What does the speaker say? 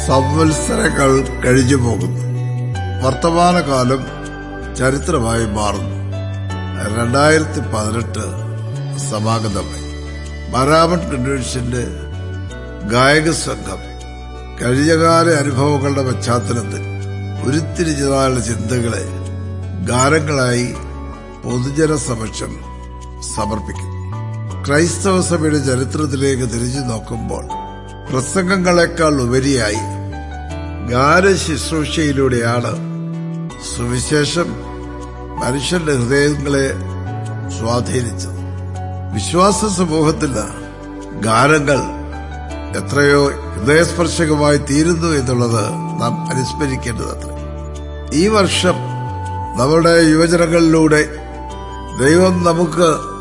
സംവത്സരങ്ങൾ കഴിഞ്ഞു പോകുന്നു വർത്തമാനകാലം ചരിത്രമായി മാറുന്നു രണ്ടായിരത്തി പതിനെട്ട് സമാഗതമായി ബരാമൺ കൺവെൻഷന്റെ ഗായക സംഘം കഴിഞ്ഞകാല അനുഭവങ്ങളുടെ പശ്ചാത്തലത്തിൽ ഉരുത്തിരിഞ്ഞതായുള്ള ചിന്തകളെ ഗാനങ്ങളായി പൊതുജന സമക്ഷം സമർപ്പിക്കുന്നു ക്രൈസ്തവ സഭയുടെ ചരിത്രത്തിലേക്ക് തിരിഞ്ഞു നോക്കുമ്പോൾ പ്രസംഗങ്ങളെക്കാൾ ഉപരിയായി ഗാന ശുശ്രൂഷയിലൂടെയാണ് സുവിശേഷം മനുഷ്യന്റെ ഹൃദയങ്ങളെ സ്വാധീനിച്ചത് വിശ്വാസ സമൂഹത്തിന് ഗാനങ്ങൾ എത്രയോ ഹൃദയസ്പർശകമായി തീരുന്നു എന്നുള്ളത് നാം അനുസ്മരിക്കേണ്ടതത്ര ഈ വർഷം നമ്മുടെ യുവജനങ്ങളിലൂടെ ദൈവം നമുക്ക്